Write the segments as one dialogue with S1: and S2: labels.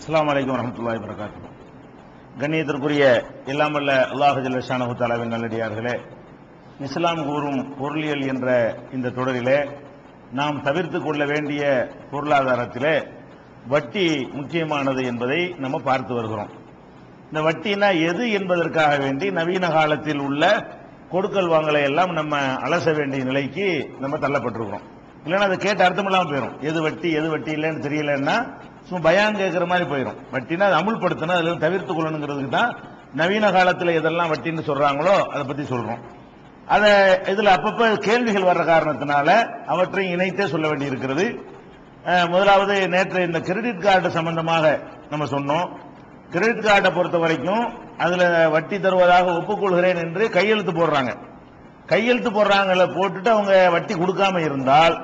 S1: அஸ்ஸலாமு அலைக்கும் வரஹ்மத்துல்லாஹி வரகாத்து கண்ணியத்திற்குரிய எல்லாம் வல்ல அல்லாஹ் ஜல்லஷானஹு தஆலாவின் நல்லடியார்களே இஸ்லாம் கூறும் பொருளியல் என்ற இந்த தொடரிலே நாம் தவிர்த்து கொள்ள வேண்டிய பொருளாதாரத்திலே வட்டி முக்கியமானது என்பதை நம்ம பார்த்து வருகிறோம் இந்த வட்டினா எது என்பதற்காக வேண்டி நவீன காலத்தில் உள்ள கொடுக்கல் வாங்கலை எல்லாம் நம்ம அலச வேண்டிய நிலைக்கு நம்ம தள்ளப்பட்டிருக்கிறோம் இல்லைன்னா அதை கேட்டு அர்த்தம் இல்லாமல் போயிடும் எது வட்டி எது வட்டி இல்லைன்னு தெரியலன்னா சும்மா பயான் கேட்குற மாதிரி போயிடும் வட்டினா அது அமுல்படுத்தணும் அதில் தவிர்த்து கொள்ளணுங்கிறதுக்கு தான் நவீன காலத்தில் எதெல்லாம் வட்டின்னு சொல்றாங்களோ அதை பத்தி சொல்றோம் அதை இதுல அப்பப்ப கேள்விகள் வர்ற காரணத்தினால அவற்றையும் இணைத்தே சொல்ல வேண்டி இருக்கிறது அஹ், முதலாவது நேற்று இந்த கிரெடிட் கார்டு சம்பந்தமாக நம்ம சொன்னோம் கிரெடிட் கார்டை பொறுத்த வரைக்கும் அதுல வட்டி தருவதாக ஒப்புக்கொள்கிறேன் என்று கையெழுத்து போடுறாங்க கையெழுத்து போடுறாங்கள போட்டுட்டு அவங்க வட்டி கொடுக்காம இருந்தால்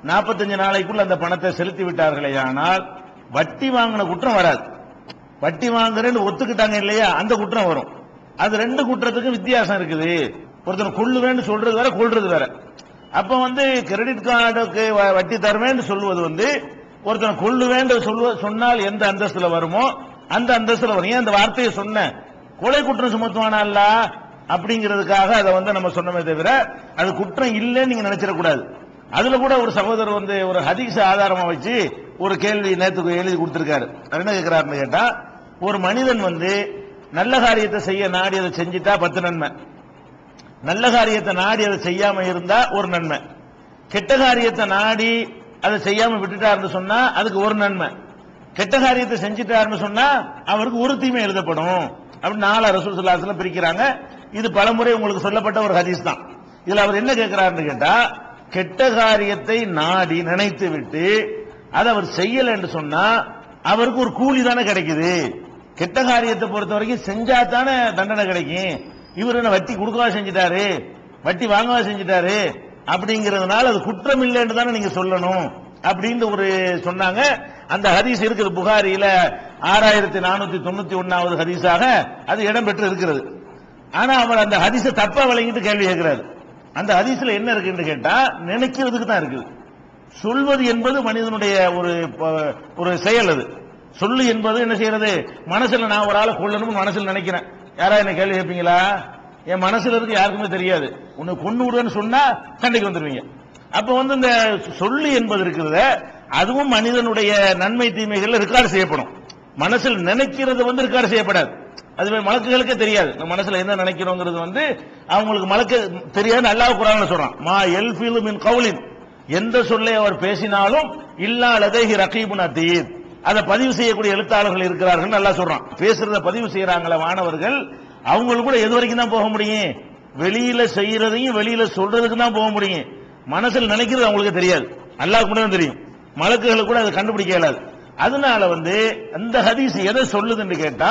S1: 45 நாளைக்குள்ள அந்த பணத்தை செலுத்தி விட்டார்களே ஆனால் வட்டி வாங்கின குற்றம் வராது வட்டி வாங்குறேன்னு ஒத்துக்கிட்டாங்க இல்லையா அந்த குற்றம் வரும் அது ரெண்டு குற்றத்துக்கும் வித்தியாசம் இருக்குது ஒருத்தன் கொள்ளுவேன்னு சொல்றது வேற கொள்றது வேற அப்ப வந்து கிரெடிட் கார்டுக்கு வ- வட்டி தருவேன்னு சொல்லுவது வந்து ஒருத்தன் கொள்ளுவேன்னு சொல்லுவ சொன்னால் எந்த அந்தஸ்துல வருமோ அந்த அந்தஸ்துல வரும் ஏன் அந்த வார்த்தையை சொன்ன கொலை குற்றம் சுமத்துவானா அப்படிங்கிறதுக்காக அதை வந்து நம்ம சொன்னமே தவிர அது குற்றம் இல்லைன்னு நீங்க நினைச்சிடக்கூடாது அதுல கூட ஒரு சகோதரர் வந்து ஒரு ஹதீஸ் ஆதாரமா வச்சு ஒரு கேள்வி நேத்துக்கு எழுதி கொடுத்திருக்காரு அவர் என்ன கேட்கிறாருன்னு கேட்டா ஒரு மனிதன் வந்து நல்ல காரியத்தை செய்ய நாடி அதை செஞ்சிட்டா பத்து நன்மை நல்ல காரியத்தை நாடி அதை செய்யாம இருந்தா ஒரு நன்மை கெட்ட காரியத்தை நாடி அதை செய்யாம விட்டுட்டாருன்னு சொன்னா அதுக்கு ஒரு நன்மை கெட்ட காரியத்தை செஞ்சிட்டாருன்னு சொன்னா அவருக்கு ஒரு தீமை எழுதப்படும் அப்படி நாலு ரசூல் சுல்லாசல பிரிக்கிறாங்க இது பலமுறை உங்களுக்கு சொல்லப்பட்ட ஒரு ஹதீஸ் தான் இதுல அவர் என்ன கேட்கிறாருன்னு கேட்டா கெட்ட காரியத்தை நாடி நினைத்து விட்டு அதை அவர் செய்யல என்று சொன்னா அவருக்கு ஒரு கூலி தானே கிடைக்குது கெட்ட காரியத்தை பொறுத்த வரைக்கும் செஞ்சா தானே தண்டனை கிடைக்கும் இவர் என்ன வட்டி கொடுக்கவா செஞ்சிட்டாரு வட்டி வாங்கவா செஞ்சிட்டாரு அப்படிங்கறதுனால அது குற்றம் இல்லைன்னு தானே நீங்க சொல்லணும் அப்படின்னு ஒரு சொன்னாங்க அந்த ஹதீஸ் இருக்குது புகாரியில ஆறாயிரத்தி நானூத்தி தொண்ணூத்தி ஒன்னாவது ஹதீஸாக அது இடம்பெற்று இருக்கிறது ஆனா அவர் அந்த ஹதீஸை தப்பா விளங்கிட்டு கேள்வி கேட்கிறாரு அந்த ஹதீஸ்ல என்ன இருக்குன்னு கேட்டா நினைக்கிறதுக்கு தான் இருக்குது சொல்வது என்பது மனிதனுடைய ஒரு ப- ஒரு செயல் அது சொல்லு என்பது என்ன செய்யறது மனசுல நான் ஒரு ஆளை கொல்லணும்னு மனசுல நினைக்கிறேன் யாரா என்ன கேள்வி கேட்பீங்களா என் மனசுல இருக்கு யாருக்குமே தெரியாது உன்னை கொண்டு விடுன்னு சொன்னா சண்டைக்கு வந்துருவீங்க அப்ப வந்து இந்த சொல்லு என்பது இருக்கிறத அதுவும் மனிதனுடைய நன்மை தீமைகள்ல ரெக்கார்டு செய்யப்படும் மனசில் நினைக்கிறது வந்து ரெக்கார்டு செய்யப்படாது அது மலக்குகளுக்கே தெரியாது நம்ம மனசுல என்ன நினைக்கிறோங்கிறது வந்து அவங்களுக்கு மலக்க தெரியாது அல்லாஹ் குரான்ல சொல்றான் மா எல்ஃபிலு மின் கவுலின் எந்த சொல்லை அவர் பேசினாலும் இல்லா லதைஹி ரகீபுன் அதீத் அதை பதிவு செய்யக்கூடிய எழுத்தாளர்கள் இருக்கிறார்கள் நல்லா சொல்றான் பேசுறத பதிவு செய்யறாங்களே மாணவர்கள் அவங்களுக்கு கூட எது வரைக்கும் தான் போக முடியும் வெளியில செய்யறதையும் வெளியில சொல்றதுக்கு தான் போக முடியும் மனசுல நினைக்கிறது அவங்களுக்கு தெரியாது அல்லாஹ்க்கு மட்டும் தான் தெரியும் மலக்குகளுக்கு கூட அதை கண்டுபிடிக்க இயலாது அதனால வந்து அந்த ஹதீஸ் எதை சொல்லுதுன்னு கேட்டா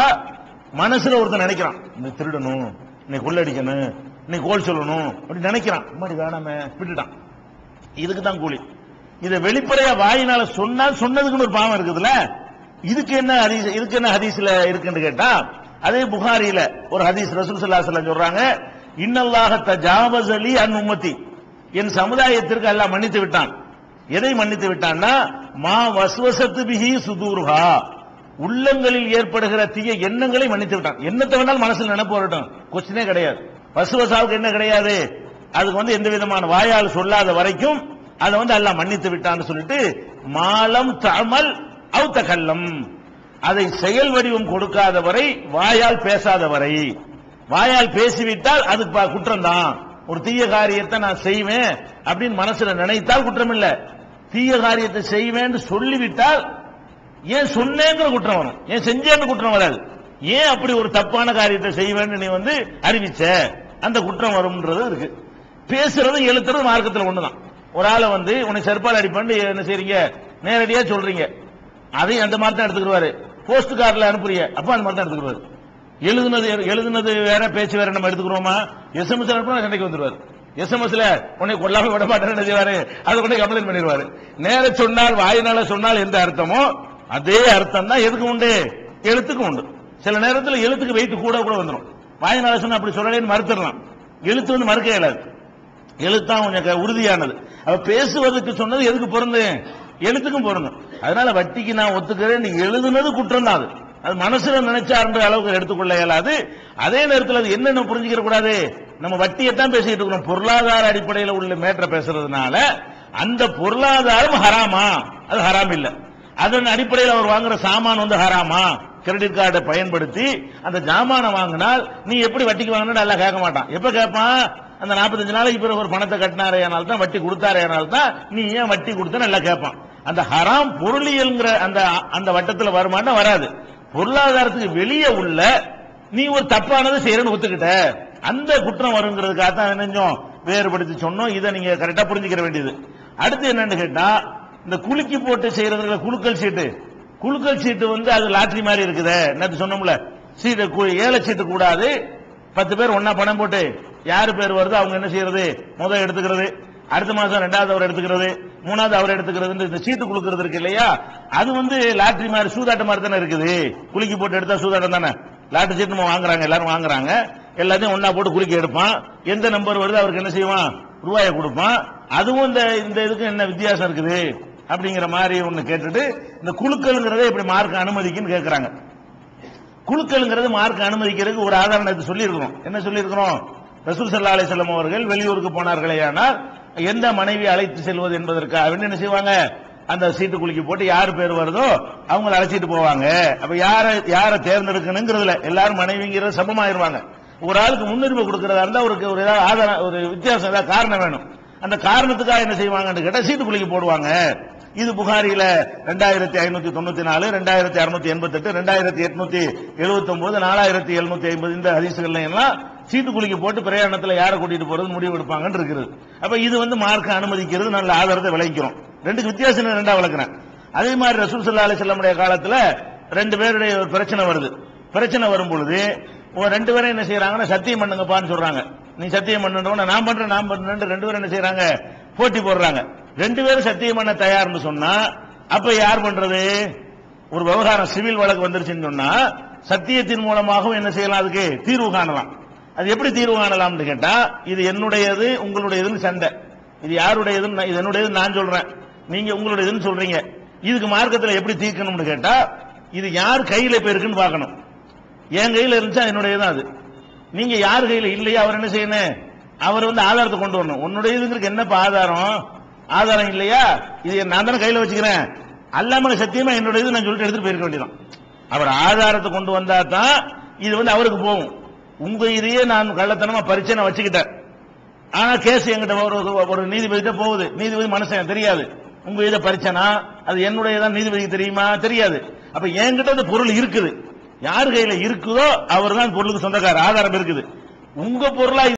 S1: மனசுல ஒருத்தன் நினைக்கிறான் இந்த திருடணும் நீ கொள்ளடிக்கணும் நீ கோல் சொல்லணும் அப்படி நினைக்கிறான் மாதிரி வேணாம விட்டுட்டான் இதுக்கு தான் கூலி இதை வெளிப்படையா வாயினால சொன்னால் சொன்னதுக்குன்னு ஒரு பாவம் இருக்குதுல்ல இதுக்கு என்ன ஹதீஸ் இதுக்கு என்ன ஹதீஸ்ல இருக்குன்னு கேட்டா அதே புகாரியில ஒரு ஹதீஸ் ரசூல் ஸல்லல்லாஹு அலைஹி வஸல்லம் சொல்றாங்க இன்னல்லாஹ தஜாவஸ் அலி அன் உம்மத்தி என் சமுதாயத்திற்கு அல்லாஹ் மன்னித்து விட்டான் எதை மன்னித்து விட்டான்னா மா வஸ்வசத்து பிஹி சுதூருஹா உள்ளங்களில் ஏற்படுகிற தீய எண்ணங்களை மன்னித்து விட்டான் எண்ணத்தை வேணாலும் மனசுல நினைப்பு வரட்டும் கொஸ்டினே கிடையாது வசுவசாவுக்கு என்ன கிடையாது அதுக்கு வந்து எந்த விதமான வாயால் சொல்லாத வரைக்கும் அதை வந்து அல்லாஹ் மன்னித்து விட்டான்னு சொல்லிட்டு மாலம் தமல் அவுத்த கல்லம் அதை செயல் வடிவம் கொடுக்காத வரை வாயால் பேசாத வரை வாயால் பேசிவிட்டால் அது ப- குற்றம்தான் ஒரு தீய காரியத்தை நான் செய்வேன் அப்படின்னு மனசுல நினைத்தால் குற்றம் இல்ல தீய காரியத்தை செய்வேன்னு சொல்லிவிட்டால் ஏன் சொன்னேங்கிற குற்றம் வரும் ஏன் செஞ்சேன்னு குற்றம் வராது ஏன் அப்படி ஒரு தப்பான காரியத்தை செய்வேன்னு நீ வந்து அறிவிச்ச அந்த குற்றம் வரும்ன்றது இருக்கு பேசுறதும் எழுத்துறதும் மார்க்கத்தில் ஒண்ணுதான் ஒரு ஆளை வந்து உன்னை செருப்பால் அடிப்பான்னு என்ன செய்றீங்க நேரடியா சொல்றீங்க அதையும் அந்த மாதிரி தான் எடுத்துக்கிடுவாரு போஸ்ட் கார்டில் அனுப்புறீங்க அப்ப அந்த மாதிரி தான் எடுத்துக்கிடுவாரு எழுதுனது எழுதுனது வேற பேச்சு வேற நம்ம எடுத்துக்கிறோமா எஸ்எம்எஸ் அனுப்புனா சண்டைக்கு வந்துருவாரு எஸ்எம்எஸ்ல உன்னை கொல்லாம விட மாட்டேன்னு என்ன செய்வாரு அதை கொண்டு கம்ப்ளைண்ட் பண்ணிடுவாரு நேர சொன்னால் வாயினால சொன்னால் எந்த அர்த்தமோ அதே அர்த்தம் தான் எதுக்கு உண்டு எழுத்துக்கு உண்டு சில நேரத்தில் எழுத்துக்கு வெயிட் கூட கூட வந்துடும் வாயினால சொன்னா அப்படி சொல்லலேன்னு மறுத்துடலாம் எழுத்து வந்து மறுக்க இயலாது எழுத்தான் கொஞ்சம் க- உறுதியானது அவ பேசுவதற்கு சொன்னது எதுக்கு பொருந்து எழுத்துக்கும் பொருந்தும் அதனால வட்டிக்கு நான் ஒத்துக்கிறேன் நீ எழுதுனது குற்றம் தான் அது அது மனசுல நினைச்சாருன்ற அளவுக்கு எடுத்துக்கொள்ள இயலாது அதே நேரத்தில் அது என்னென்ன புரிஞ்சுக்கிற கூடாது நம்ம வட்டியை தான் பேசிட்டு இருக்கிறோம் பொருளாதார அடிப்படையில் உள்ள மேற்ற பேசுறதுனால அந்த பொருளாதாரம் ஹராமா அது ஹராம் இல்ல அதன் அடிப்படையில் அவர் வாங்குற சாமான் வந்து ஹராமா கிரெடிட் கார்டை பயன்படுத்தி அந்த ஜாமானை வாங்கினால் நீ எப்படி வட்டிக்கு வாங்கினா நல்லா கேட்க மாட்டான் எப்ப கேட்பான் அந்த 45 நாளைக்கு பிறகு ஒரு பணத்தை கட்டினாரேனால் தான் வட்டி கொடுத்தாரேனால் தான் நீ ஏன் வட்டி கொடுத்த நல்லா கேட்பான் அந்த ஹராம் பொருளியல்ங்கிற அந்த அந்த வட்டத்துல வருமானா வராது பொருளாதாரத்துக்கு வெளியே உள்ள நீ ஒரு தப்பானதை செய்யறன்னு ஒத்துக்கிட்ட அந்த குற்றம் வருங்கிறதுக்காக தான் நினைஞ்சோம் வேறுபடுத்தி சொன்னோம் இதை நீங்க கரெக்டா புரிஞ்சுக்கிற வேண்டியது அடுத்து என்னன்னு கேட்டா இந்த குலுக்கி போட்டு செய்யறதுல குலுக்கல் சீட்டு குலுக்கல் சீட்டு வந்து அது லாட்டரி மாதிரி இருக்குதே நேற்று சொன்னோம்ல சீட்டு கு- ஏழை சீட்டு கூடாது பத்து பேர் ஒண்ணா பணம் போட்டு யாரு பேர் வருதோ அவங்க என்ன செய்யறது முதல் எடுத்துக்கிறது அடுத்த மாசம் ரெண்டாவது அவர் எடுத்துக்கிறது மூணாவது அவர் எடுத்துக்கிறது இந்த சீட்டு குலுக்கிறது இருக்கு இல்லையா அது வந்து லாட்டரி மாதிரி சூதாட்டம் மாதிரி தானே இருக்குது குலுக்கி போட்டு எடுத்தா சூதாட்டம் தானே லாட்டரி சீட்டு நம்ம வாங்குறாங்க எல்லாரும் வாங்குறாங்க எல்லாத்தையும் ஒண்ணா போட்டு குலுக்கி எடுப்பான் எந்த நம்பர் வருதோ அவருக்கு என்ன செய்வான் ரூபாயை கொடுப்பான் அதுவும் இந்த இந்த இதுக்கு என்ன வித்தியாசம் இருக்குது அப்படிங்கிற மாதிரி ஒண்ணு கேட்டுட்டு இந்த குழுக்கள்ங்கிறத இப்படி மார்க் அனுமதிக்குன்னு கேட்கறாங்க குழுக்கள்ங்கிறது மார்க் அனுமதிக்கிறதுக்கு ஒரு ஆதாரம் நேத்து சொல்லியிருக்கிறோம் என்ன சொல்லியிருக்கிறோம் ரசூல் சல்லா அலிசல்லம் அவர்கள் வெளியூருக்கு போனார்களே ஆனால் எந்த மனைவி அழைத்து செல்வது என்பதற்காக வேண்டி என்ன செய்வாங்க அந்த சீட்டு குலுக்கி போட்டு யார் பேர் வருதோ அவங்கள அழைச்சிட்டு போவாங்க அப்ப யாரை யாரை தேர்ந்தெடுக்கணுங்கிறதுல எல்லாரும் மனைவிங்கிறது சமமாயிருவாங்க ஒரு ஆளுக்கு முன்னுரிமை கொடுக்கறதா இருந்தா ஒரு ஒரு ஏதாவது ஆதாரம் ஒரு வித்தியாசம் ஏதாவது காரணம் வேணும் அந்த காரணத்துக்காக என்ன செய்வாங்கன்னு கேட்டா சீட்டு குலுக்கி போடுவாங்க இது புகாரியில ரெண்டாயிரத்தி ஐநூத்தி தொண்ணூத்தி நாலு ரெண்டாயிரத்தி அறுநூத்தி எண்பத்தி எட்டு ரெண்டாயிரத்தி எட்நூத்தி எழுபத்தி ஒன்பது நாலாயிரத்தி எழுநூத்தி ஐம்பது இந்த ஹதீசுகள்ல எல்லாம் சீட்டு குலுக்கி போட்டு பிரயாணத்துல யாரை கூட்டிட்டு போறது முடிவு எடுப்பாங்கன்னு இருக்குது அப்ப இது வந்து மார்க்க அனுமதிக்கிறது நல்ல ஆதாரத்தை விளைவிக்கிறோம் ரெண்டுக்கு வித்தியாசம் என்ன ரெண்டா விளக்குறேன் அதே மாதிரி ரசூல் சல்லா அலிசல்லமுடைய காலத்துல ரெண்டு பேருடைய ஒரு பிரச்சனை வருது பிரச்சனை வரும் பொழுது ஒரு ரெண்டு பேரும் என்ன செய்யறாங்கன்னா சத்தியம் பண்ணுங்கப்பான்னு சொல்றாங்க நீ சத்தியம் பண்ணுன்றவன நான் பண்றேன் நான் பண்றேன் ரெண்டு பேரும் என்ன செய்யறாங்க போட்டி போடுறாங்க ரெண்டு பேரும் சத்தியம் பண்ண தயார்னு சொன்னா அப்ப யார் பண்றது ஒரு விவகாரம் சிவில் வழக்கு வந்துருச்சுன்னு சொன்னா சத்தியத்தின் மூலமாகவும் என்ன செய்யலாம் அதுக்கு தீர்வு காணலாம் அது எப்படி தீர்வு காணலாம்னு கேட்டா இது என்னுடையது உங்களுடையதுன்னு சண்டை இது யாருடையதுன்னு நான்- இது என்னுடையது நான் சொல்றேன் நீங்க உங்களுடையதுன்னு சொல்றீங்க இதுக்கு மார்க்கத்தில் எப்படி தீர்க்கணும்னு கேட்டா இது யார் கையில இப்ப இருக்குன்னு பார்க்கணும் என் கையில இருந்துச்சா என்னுடையதான் அது நீங்க யார் கையில இல்லையா அவர் என்ன செய்யணும் அவர் வந்து ஆதாரத்தை கொண்டு வரணும் உன்னுடையதுங்கிறதுக்கு என்னப்பா ஆதாரம் ஆதாரம் இல்லையா இது நான் தானே கையில வச்சுக்கிறேன் அல்லாமல் சத்தியமா என்னுடையது நான் சொல்லிட்டு எடுத்துட்டு போயிருக்க வேண்டியதான் அவர் ஆதாரத்தை கொண்டு வந்தா தான் இது வந்து அவருக்கு போகும் உங்க இதையே நான் கள்ளத்தனமா பரிச்சை நான் வச்சுக்கிட்டேன் ஆனா கேஸ் என்கிட்ட ஒரு ஒரு- ஒரு நீதிபதிட்ட போகுது நீதிபதி மனுஷன் தெரியாது உங்க இதை பரிச்சனா அது என்னுடையதான் நீதிபதிக்கு தெரியுமா தெரியாது அப்ப என்கிட்ட அந்த பொருள் இருக்குது யார் கையில இருக்குதோ அவர் தான் பொருளுக்கு சொந்தக்காரர் ஆதாரம் இருக்குது உங்க பொருளா